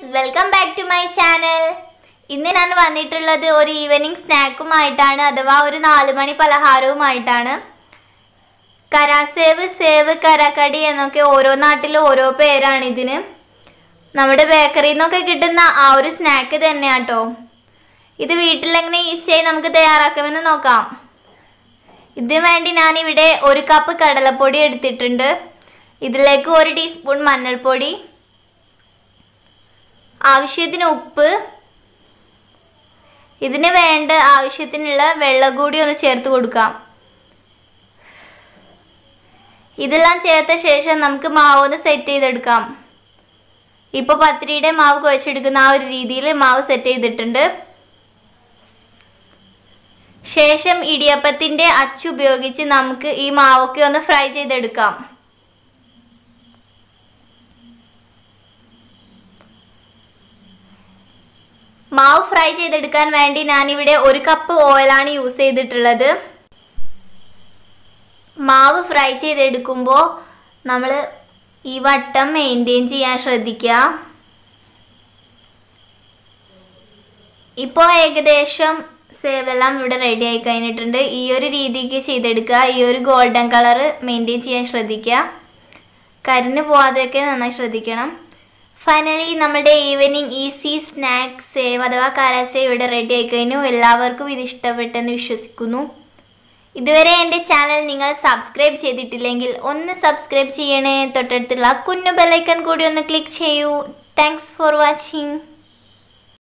welcome back to my channel ഇന്ന് ഞാൻ വന്നിട്ടുള്ളത് ഒരു ഈവനിങ് സ്നാക്കുമായിട്ടാണ് അഥവാ ഒരു നാല് മണി പലഹാരവുമായിട്ടാണ് കരാസേവ് സേവ് കരക്കടി എന്നൊക്കെ ഓരോ നാട്ടിലും ഓരോ പേരാണ് ഇതിന് നമ്മുടെ ബേക്കറിയിൽ നിന്നൊക്കെ കിട്ടുന്ന ആ ഒരു സ്നാക്ക് തന്നെയാട്ടോ ഇത് വീട്ടിലെങ്ങനെ ഈസിയായി നമുക്ക് തയ്യാറാക്കാമെന്ന് നോക്കാം ഇതിനു വേണ്ടി ഞാനിവിടെ ഒരു കപ്പ് കടലപ്പൊടി എടുത്തിട്ടുണ്ട് ഇതിലേക്ക് ഒരു ടീസ്പൂൺ മഞ്ഞൾപ്പൊടി ആവശ്യത്തിന് ഉപ്പ് ഇതിന് വേണ്ട ആവശ്യത്തിനുള്ള വെള്ളം കൂടി ഒന്ന് ചേർത്ത് കൊടുക്കാം ഇതെല്ലാം ചേർത്ത ശേഷം നമുക്ക് മാവ് ഒന്ന് സെറ്റ് ചെയ്തെടുക്കാം ഇപ്പോൾ പത്തിരിയുടെ മാവ് കുഴച്ചെടുക്കുന്ന ആ ഒരു രീതിയിൽ മാവ് സെറ്റ് ചെയ്തിട്ടുണ്ട് ശേഷം ഇടിയപ്പത്തിൻ്റെ അച്ച് ഉപയോഗിച്ച് നമുക്ക് ഈ മാവൊക്കെ ഒന്ന് ഫ്രൈ ചെയ്തെടുക്കാം മാവ് ഫ്രൈ ചെയ്തെടുക്കാൻ വേണ്ടി ഞാനിവിടെ ഒരു കപ്പ് ഓയിലാണ് യൂസ് ചെയ്തിട്ടുള്ളത് മാവ് ഫ്രൈ ചെയ്തെടുക്കുമ്പോൾ നമ്മൾ ഈ വട്ടം മെയിൻറ്റെയിൻ ചെയ്യാൻ ശ്രദ്ധിക്കുക ഇപ്പോൾ ഏകദേശം സേവെല്ലാം ഇവിടെ റെഡി ആയി കഴിഞ്ഞിട്ടുണ്ട് ഈ ഒരു രീതിക്ക് ചെയ്തെടുക്കുക ഈ ഒരു ഗോൾഡൻ കളർ മെയിൻറ്റെയിൻ ചെയ്യാൻ ശ്രദ്ധിക്കുക കരിഞ്ഞു പോവാതെയൊക്കെ നന്നായി ശ്രദ്ധിക്കണം ഫൈനലി നമ്മുടെ ഈവനിങ് ഈസി സ്നാക്ക് സേവ് അഥവാ കാരാസേവ് ഇവിടെ റെഡി ആയി കഴിഞ്ഞു എല്ലാവർക്കും ഇത് ഇഷ്ടപ്പെട്ടെന്ന് വിശ്വസിക്കുന്നു ഇതുവരെ എൻ്റെ ചാനൽ നിങ്ങൾ സബ്സ്ക്രൈബ് ചെയ്തിട്ടില്ലെങ്കിൽ ഒന്ന് സബ്സ്ക്രൈബ് ചെയ്യണേ തൊട്ടടുത്തുള്ള കുഞ്ഞു ബെലൈക്കൺ കൂടി ഒന്ന് ക്ലിക്ക് ചെയ്യൂ താങ്ക്സ് ഫോർ വാച്ചിങ്